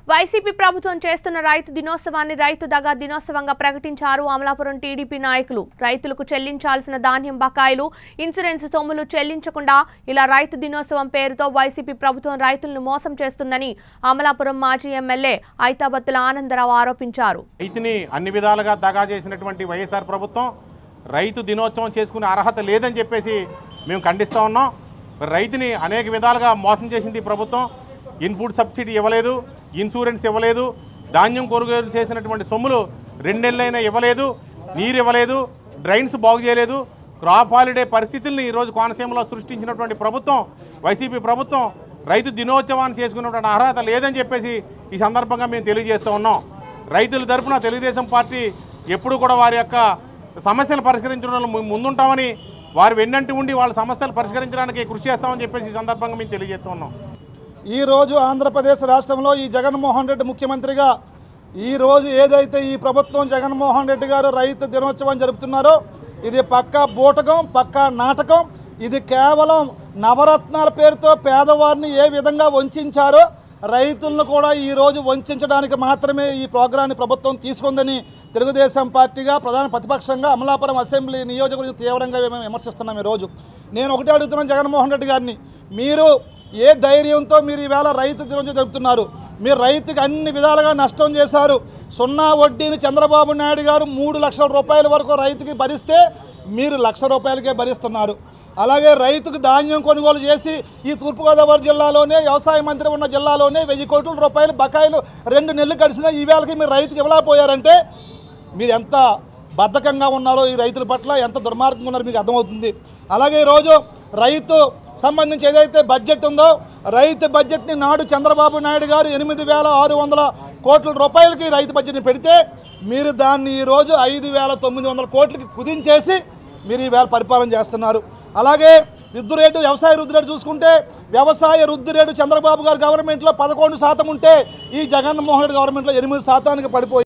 YCP ప్రభుత్వం చేస్తున్న రైతు దినోత్సవాన్ని రైతు దగా దినోత్సవంగా ప్రకటించారు అమలాపురం టీడీపీ నాయకులు రైతులకు చెల్లించాల్సిన ధాన్యం బకాయిలు ఇన్సూరెన్స్ సొమ్ములు చెల్లించకుండా ఇలా రైతు దినోత్సవం పేరుతో వైసీపీ ప్రభుత్వం రైతులను మోసం చేస్తుందని అమలాపురం మాజీ ఎమ్మెల్యే ఐతాబత్తుల ఆనందరావు ఆరోపించారు రైతుని అన్ని విధాలుగా దగా చేసినటువంటి వైఎస్ఆర్ ప్రభుత్వం రైతు దినోత్సవం చేసుకునే అర్హత లేదని చెప్పేసి మేము ఖండిస్తూ ఉన్నాం రైతుని అనేక విధాలుగా మోసం చేసింది ఈ ప్రభుత్వం ఇన్పుట్ సబ్సిడీ ఇవ్వలేదు ఇన్సూరెన్స్ ఇవ్వలేదు ధాన్యం కొనుగోలు చేసినటువంటి సొమ్ములు రెండేళ్ళైనా ఇవ్వలేదు నీరు ఇవ్వలేదు డ్రైన్స్ బాగు చేయలేదు క్రాప్ హాలిడే పరిస్థితుల్ని ఈరోజు కోనసీమలో సృష్టించినటువంటి ప్రభుత్వం వైసీపీ ప్రభుత్వం రైతు దినోత్సవాన్ని చేసుకున్నటువంటి అర్హత లేదని చెప్పేసి ఈ సందర్భంగా మేము తెలియజేస్తూ ఉన్నాం రైతుల తరపున తెలుగుదేశం పార్టీ ఎప్పుడు కూడా వారి యొక్క సమస్యలు పరిష్కరించడంలో ము- ముందుంటామని వారు వెన్నంటి ఉండి వాళ్ళ సమస్యలు పరిష్కరించడానికి కృషి చేస్తామని చెప్పేసి ఈ సందర్భంగా మేము తెలియజేస్తూ ఉన్నాం ఈరోజు ఆంధ్రప్రదేశ్ రాష్ట్రంలో ఈ జగన్మోహన్ రెడ్డి ముఖ్యమంత్రిగా ఈరోజు ఏదైతే ఈ ప్రభుత్వం జగన్మోహన్ రెడ్డి గారు రైతు దినోత్సవం జరుపుతున్నారో ఇది పక్కా బూటకం పక్కా నాటకం ఇది కేవలం నవరత్నాల పేరుతో పేదవారిని ఏ విధంగా వంచారో రైతులను కూడా ఈరోజు వంచడానికి మాత్రమే ఈ ప్రోగ్రాన్ని ప్రభుత్వం తీసుకుందని తెలుగుదేశం పార్టీగా ప్రధాన ప్రతిపక్షంగా అమలాపురం అసెంబ్లీ నియోజకవర్గం తీవ్రంగా మేము విమర్శిస్తున్నాం ఈరోజు నేను ఒకటే అడుగుతున్నాను జగన్మోహన్ రెడ్డి గారిని మీరు ఏ ధైర్యంతో మీరు ఈవేళ రైతు దినోత్సవం జరుపుతున్నారు మీరు రైతుకి అన్ని విధాలుగా నష్టం చేశారు సున్నా వడ్డీని చంద్రబాబు నాయుడు గారు మూడు లక్షల రూపాయల వరకు రైతుకి భరిస్తే మీరు లక్ష రూపాయలకే భరిస్తున్నారు అలాగే రైతుకు ధాన్యం కొనుగోలు చేసి ఈ తూర్పుగోదావరి జిల్లాలోనే వ్యవసాయ మంత్రి ఉన్న జిల్లాలోనే వెయ్యి కోట్ల రూపాయలు బకాయిలు రెండు నెలలు గడిచినా ఈవేళకి మీరు రైతుకి ఇవ్వలేకపోయారంటే మీరు ఎంత బద్ధకంగా ఉన్నారో ఈ రైతుల పట్ల ఎంత దుర్మార్గంగా ఉన్నారో మీకు అర్థమవుతుంది అలాగే ఈరోజు రైతు సంబంధించి ఏదైతే బడ్జెట్ ఉందో రైతు బడ్జెట్ని నాడు చంద్రబాబు నాయుడు గారు ఎనిమిది వేల ఆరు వందల కోట్ల రూపాయలకి రైతు బడ్జెట్ని పెడితే మీరు దాన్ని ఈరోజు ఐదు వేల తొమ్మిది వందల కోట్లకి కుదించేసి మీరు ఈవేళ పరిపాలన చేస్తున్నారు అలాగే వృద్ధి రేటు వ్యవసాయ వృద్ధి రేటు చూసుకుంటే వ్యవసాయ వృద్ధి రేటు చంద్రబాబు గారు గవర్నమెంట్లో పదకొండు శాతం ఉంటే ఈ జగన్మోహన్ రెడ్డి గవర్నమెంట్లో ఎనిమిది శాతానికి పడిపోయి